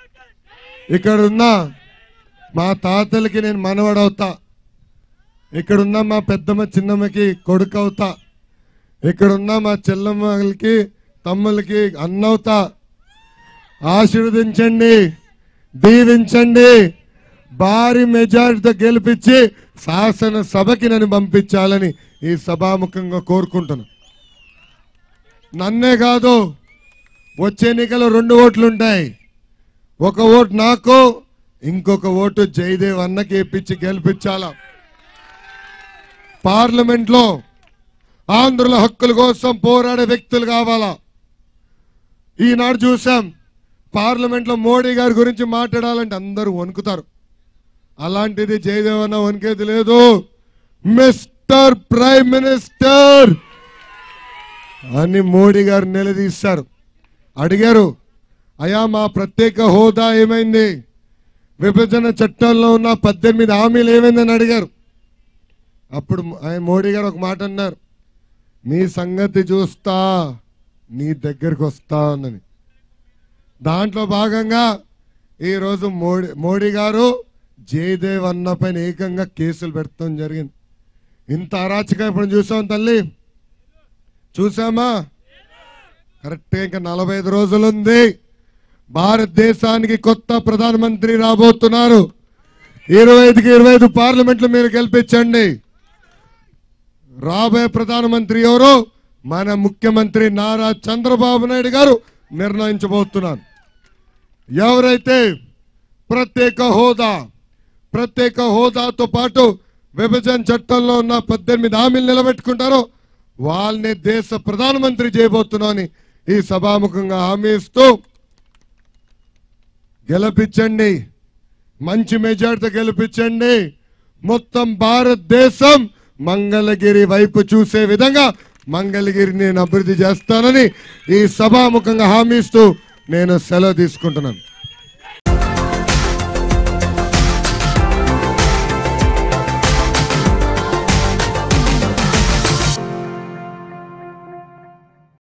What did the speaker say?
ఇక్కడున్న మా తాతలకి నేను మనవడవుతా ఇక్కడున్న మా పెద్దమ్మ చిన్నమ్మకి కొడుకు అవుతా ఇక్కడున్న మా చెల్లమ్మలకి తమ్ములకి అన్నవుతా ఆశీర్వదించండి దీవించండి భారీ మెజారిటీతో గెలిపించి శాసనసభకి నన్ను పంపించాలని ఈ సభాముఖంగా కోరుకుంటున్నాను నన్నే కాదు వచ్చే ఎన్నికలు రెండు ఓట్లు ఉంటాయి ఒక ఓటు నాకు ఇంకొక ఓటు జయదేవ్ అన్నకి ఇప్పించి గెలిపించాలా పార్లమెంట్ లో ఆంధ్రుల హక్కుల కోసం పోరాడే వ్యక్తులు కావాలా ఈనాడు చూసాం పార్లమెంట్ లో మోడీ గారి గురించి మాట్లాడాలంటే అందరూ వణుకుతారు అలాంటిది జయదేవ్ అన్న వణికేది లేదు మిస్టర్ ప్రైమ్ మినిస్టర్ అని మోడీ గారు నిలదీశారు అడిగారు అయా మా ప్రత్యేక హోదా ఏమైంది విభజన చట్టంలో ఉన్న పద్దెనిమిది హామీలు ఏమైందని అడిగారు అప్పుడు ఆయన మోడీ గారు ఒక మాట అన్నారు నీ సంగతి చూస్తా నీ దగ్గరికి వస్తా అన్నది దాంట్లో భాగంగా ఈరోజు మోడీ మోడీ గారు జయదేవ్ అన్న పైన ఏకంగా కేసులు పెడతాం జరిగింది ఇంత అరాచకం ఇప్పుడు చూసాం తల్లి చూసామా కరెక్ట్ ఇంకా నలభై ఐదు రోజులు ఉంది భారతదేశానికి కొత్త ప్రధానమంత్రి రాబోతున్నారు ఇరవై ఐదుకి ఇరవై ఐదు పార్లమెంట్లు మీరు గెలిపించండి రాబోయే ప్రధానమంత్రి ఎవరు మన ముఖ్యమంత్రి నారా చంద్రబాబు నాయుడు గారు నిర్ణయించబోతున్నారు ఎవరైతే ప్రత్యేక హోదా ప్రత్యేక హోదాతో పాటు విభజన చట్టంలో ఉన్న పద్దెనిమిది హామీలు నిలబెట్టుకుంటారో వాళ్ళని దేశ ప్రధానమంత్రి చేయబోతున్నామని ఈ సభాముఖంగా హామీ ఇస్తూ గెలిపించండి మంచి మెజార్టీతో గెలిపించండి మొత్తం భారతదేశం మంగళగిరి వైపు చూసే విధంగా మంగళగిరిని నేను అభివృద్ధి చేస్తానని ఈ సభాముఖంగా హామీ ఇస్తూ నేను సెలవు తీసుకుంటున్నాను